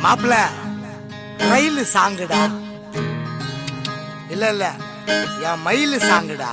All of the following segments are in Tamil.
மாப்பிள ரயில் சாங்குடா இல்ல இல்ல என் மயில் சாங்குடா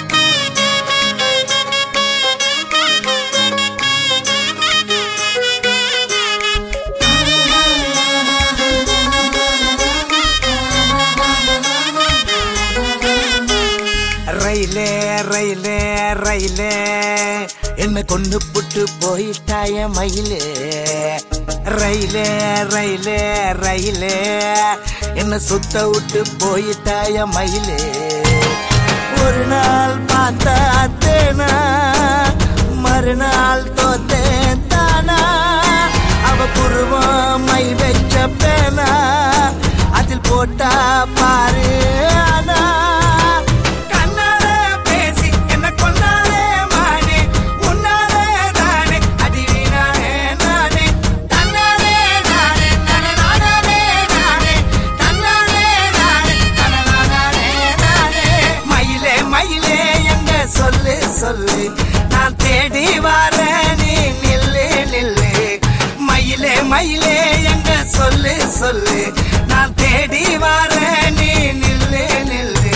ரயிலே ரயிலே ரயிலே என்ன கொண்டு புட்டு போயிட்டாய மயிலே ரயிலே ரயிலே ரயிலே என்ன சுத்த விட்டு போயிட்டாய மயிலே ஒரு நாள் பார்த்தா தேனா மறுநாள் தோத்தேன் தானா அவ புருவம் மை வச்ச பேனா அதில் போட்டா பாரு ஆனா கண்ணாலே பேசி என்ன கொன்னாலே மானே உன்னாலே தானே அடி வீணானே நானே தன்னாலே நானே நானே நானே நானே தன்னாலே நானே நானே நானே நானே மயிலே மயிலே எங்க சொல்லு சொல்லு நான் தேடி வரேன் நீ நில்லு நில்லு மயிலே மயிலே எங்க சொல்லு சொல்லு நான் தேடி வரேன் நீ நில்லு நில்லு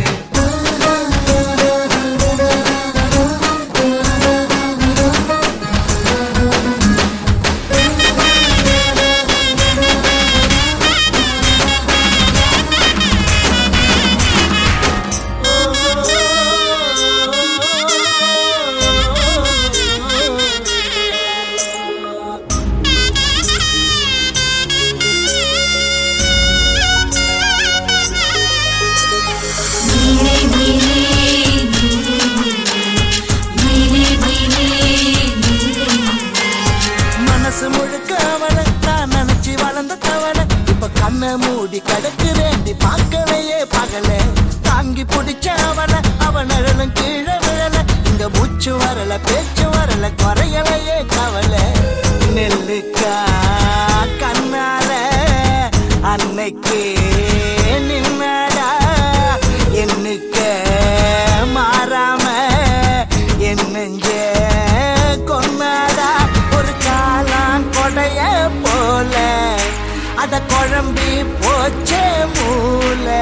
மனசு முழுக்க அவள நான் நினைச்சு வளர்ந்த தவள இப்ப கண்ணை மூடி கிடக்குறேண்டி பார்க்கலையே பகல தாங்கி பிடிச்ச அவள அவன் நிழலும் கீழே விழல இங்க மூச்சு வரல பேச்சு வரல குறையலையே கவலை நெல்லுக்கா கண்ணால அன்னைக்கு நின்னடா என்னுக்க மாறாம என்னஞ்ச கொன்னாடா ஒரு காலம் கொடைய போல அத குழம்பி போச்சே மூளை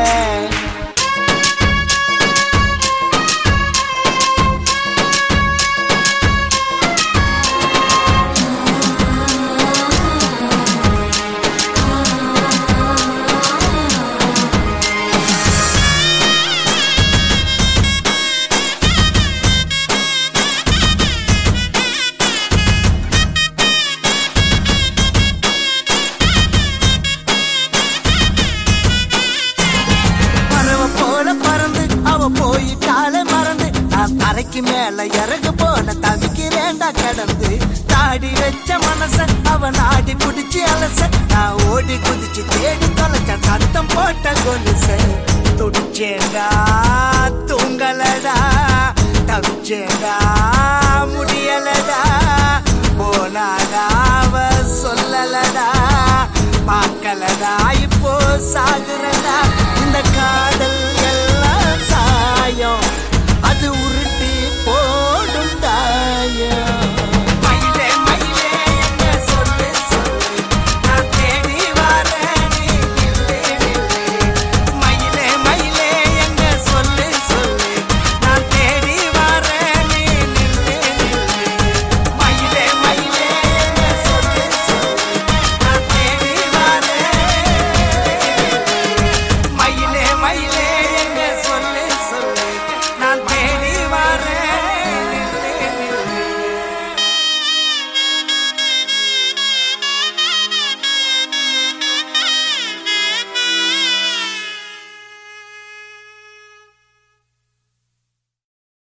பறவை போல பறந்து அவ போயிட்டாலே மறந்து நான் தரைக்கு மேல இறகு போல தவிக்கிறேன்டா கடந்து தாடி வச்ச மனச அவ நாடி புடிச்சு அலச நான் ஓடி குதிச்சு தேடி தொலைச்ச சத்தம் போட்ட கொலுச துடிச்சேண்டா தூங்கலடா தவிச்சேண்டா முடியலடா போனாடா அவ சொல்லலடா பார்க்கலடா இப்போ சாகுறடா இந்த காதல் எல்லாம் சாயம்